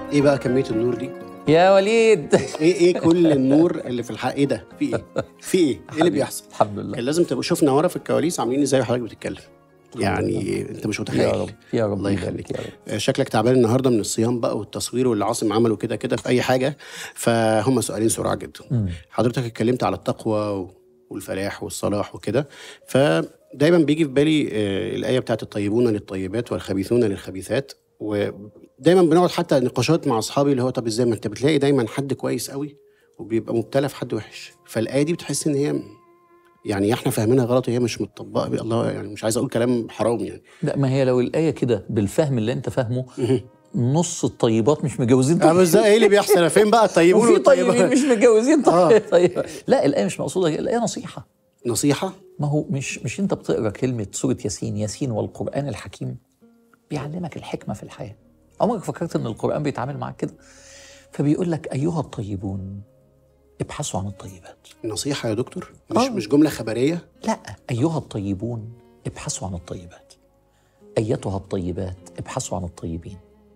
ايه بقى كميه النور دي يا وليد ايه ايه كل النور اللي في الحق ايه ده في ايه في ايه ايه اللي بيحصل الحمد لله كان لازم تبقوا شفنا ورا في الكواليس عاملين ازاي وحضرتك بتتكلم يعني انت مش متخيل يا رب يا رب الله يبارك يخليك يا رب شكلك تعبان النهارده من الصيام بقى والتصوير واللي عاصم عمله كده كده في اي حاجه فهم سؤالين سرعه جدا مم. حضرتك اتكلمت على التقوى والفلاح والصلاح وكده فدايما بيجي في بالي آه، الايه بتاعت الطيبون للطيبات والخبيثون للخبيثات ودايما بنقعد حتى نقاشات مع اصحابي اللي هو طب ازاي ما انت بتلاقي دايما حد كويس قوي وبيبقى مبتلى في حد وحش فالايه دي بتحس ان هي يعني احنا فاهمينها غلط وهي مش متطبقه الله يعني مش عايز اقول كلام حرام يعني لا ما هي لو الآية كده بالفهم اللي أنت فاهمه نص الطيبات مش متجوزين اه بس ده ايه اللي بيحصل فين بقى الطيبون وفي طيبين والطيبات مش متجوزين آه. طيب طيب لا الآية مش مقصودة كده، الآية نصيحة نصيحه ما هو مش مش أنت بتقرا كلمة سورة ياسين ياسين والقرآن الحكيم بيعلمك الحكمة في الحياة عمرك فكرت إن القرآن بيتعامل معاك كده فبيقول لك أيها الطيبون ابحثوا عن الطيبات نصيحه يا دكتور مش آه. مش جمله خبريه لا أيها الطيبون ابحثوا عن الطيبات أيتها الطيبات ابحثوا عن الطيبين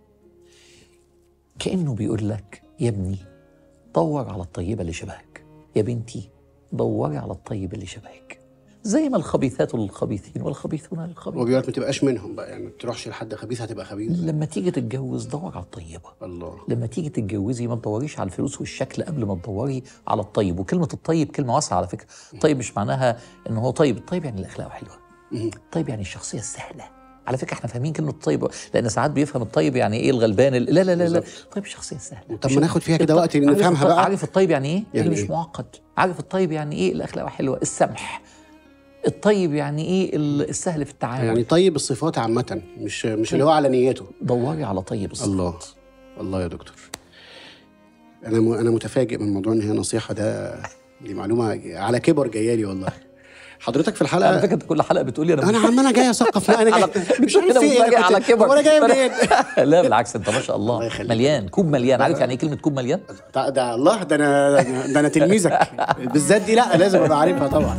كأنه بيقول لك يا ابني دور على الطيبة اللي شبهك يا بنتي دوري على الطيب اللي شبهك زي ما الخبيثات للخبيثين والخبيثون للخبيثين وبيقول لك ما تبقاش منهم بقى يعني ما تروحش لحد خبيث هتبقى خبيث لما تيجي تتجوز دور على الطيبة الله لما تيجي تتجوزي ما تدوريش على الفلوس والشكل قبل ما تدوري على الطيب وكلمة الطيب كلمة واسعة على فكرة طيب مش معناها ان هو طيب الطيب يعني الاخلاق حلوة مم. طيب يعني الشخصية السهلة على فكرة احنا فاهمين كلمة طيب لأن ساعات بيفهم الطيب يعني إيه الغلبان ال- لا لا لا لا بالظبط. طيب الشخصية السهلة طب مش- ما ناخد فيها كده وقت عارف نفهمها الط- بقى عارف الطيب يعني إيه؟ يعني اللي مش إيه؟ معقد عارف الطيب يعني إيه الأخلاق حلوة السمح الطيب يعني إيه ال- السهل في التعامل يعني طيب الصفات عامة مش مش اللي هو على نيته دوري على طيب الصفات الله الله يا دكتور انا م... انا متفاجئ من موضوع ان هي نصيحة ده دي معلومة على كبر جايه لي والله حضرتك في على الحلقة فكرة أنت كل حلقة بتقولي أنا انا عم انا جاي اثقف لا انا على- جاي مش عارف أنا في ايه متفاجئ أنا على كنت- كبر. هو انا جاي منين لا بالعكس أنت ما شاء الله الله يخليك. مليان كوب مليان عارف يعني إيه كلمة كوب مليان؟ ده, ده الله ده انا ده انا تلميذك بالذات دي لا لازم ابقى عارفها طبعا